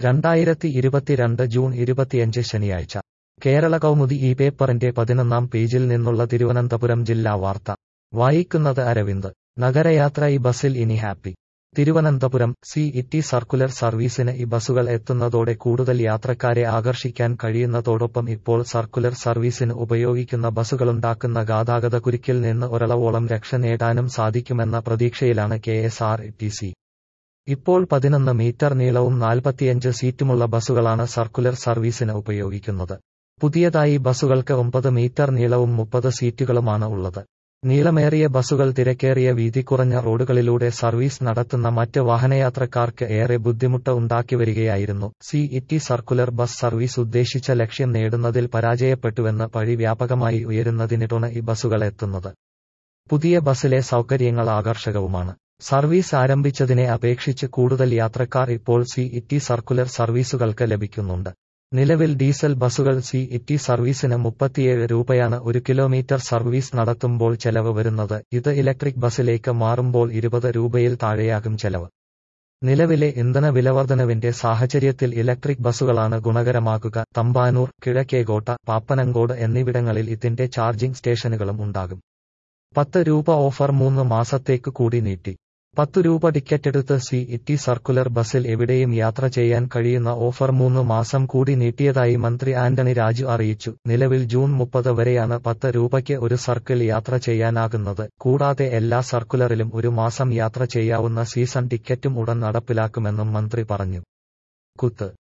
രണ്ടായിരത്തി ഇരുപത്തിരണ്ട് ജൂൺ ഇരുപത്തിയഞ്ച് ശനിയാഴ്ച കേരള കൗമുദി ഈ പേപ്പറിന്റെ പതിനൊന്നാം പേജിൽ നിന്നുള്ള തിരുവനന്തപുരം ജില്ലാ വാർത്ത വായിക്കുന്നത് അരവിന്ദ് നഗരയാത്ര ഈ ബസിൽ ഇനി happy Thiruvananthapuram city circular സർവീസിന് ഈ ബസുകൾ എത്തുന്നതോടെ കൂടുതൽ യാത്രക്കാരെ ആകർഷിക്കാൻ കഴിയുന്നതോടൊപ്പം ഇപ്പോൾ സർക്കുലർ സർവീസിന് ഉപയോഗിക്കുന്ന ബസുകളുണ്ടാക്കുന്ന ഗതാഗത കുരുക്കിൽ നിന്ന് ഒരളവോളം രക്ഷ നേടാനും സാധിക്കുമെന്ന പ്രതീക്ഷയിലാണ് K S R T C ഇപ്പോൾ പതിനൊന്ന് മീറ്റർ നീളവും നാൽപ്പത്തിയഞ്ച് സീറ്റുമുള്ള ബസുകളാണ് സർക്കുലർ സർവീസിന് ഉപയോഗിക്കുന്നത് പുതിയതായി ബസുകൾക്ക് ഒമ്പത് മീറ്റർ നീളവും മുപ്പത് സീറ്റുകളുമാണ് ഉള്ളത് നീളമേറിയ ബസുകൾ തിരക്കേറിയ വീതി കുറഞ്ഞ റോഡുകളിലൂടെ സർവീസ് നടത്തുന്ന മറ്റ് വാഹനയാത്രക്കാർക്ക് ഏറെ ബുദ്ധിമുട്ട് ഉണ്ടാക്കിവരികയായിരുന്നു city circular bus service ഉദ്ദേശിച്ച ലക്ഷ്യം നേടുന്നതിൽ പരാജയപ്പെട്ടുവെന്ന് പഴി വ്യാപകമായി ഉയരുന്നതിനിട്ടാണ് ഈ ബസുകൾ എത്തുന്നത് പുതിയ ബസ്സിലെ സൗകര്യങ്ങൾ ആകർഷകവുമാണ് സർവീസ് ആരംഭിച്ചതിനെ അപേക്ഷിച്ച് കൂടുതൽ യാത്രക്കാർ ഇപ്പോൾ സി ഇറ്റി സർക്കുലർ സർവീസുകൾക്ക് ലഭിക്കുന്നുണ്ട് നിലവിൽ ഡീസൽ ബസുകൾ സി ഇറ്റി സർവീസിന് മുപ്പത്തിയേഴ് രൂപയാണ് ഒരു കിലോമീറ്റർ സർവീസ് നടത്തുമ്പോൾ ചെലവ് വരുന്നത് ഇത് ഇലക്ട്രിക് ബസ്സിലേക്ക് മാറുമ്പോൾ ഇരുപത് രൂപയിൽ താഴെയാകും ചെലവ് നിലവിലെ ഇന്ധന വിലവർധനവിന്റെ സാഹചര്യത്തിൽ ഇലക്ട്രിക് ബസുകളാണ് ഗുണകരമാകുക തമ്പാനൂർ കിഴക്കേകോട്ട പാപ്പനങ്കോട് എന്നിവിടങ്ങളിൽ ഇതിന്റെ ചാർജിംഗ് സ്റ്റേഷനുകളും ഉണ്ടാകും പത്ത് രൂപ ഓഫർ മൂന്ന് മാസത്തേക്ക് കൂടി നീട്ടി പത്തു രൂപ ടിക്കറ്റെടുത്ത് സി ഇറ്റി സർക്കുലർ ബസ്സിൽ എവിടെയും യാത്ര ചെയ്യാൻ കഴിയുന്ന ഓഫർ മൂന്ന് മാസം കൂടി നീട്ടിയതായി മന്ത്രി ആന്റണി രാജു അറിയിച്ചു നിലവിൽ ജൂൺ മുപ്പത് വരെയാണ് പത്ത് രൂപയ്ക്ക് ഒരു സർക്കിൾ യാത്ര ചെയ്യാനാകുന്നത് കൂടാതെ എല്ലാ സർക്കുലറിലും ഒരു മാസം യാത്ര ചെയ്യാവുന്ന സീസൺ ടിക്കറ്റും ഉടൻ നടപ്പിലാക്കുമെന്നും മന്ത്രി പറഞ്ഞു കുത്ത്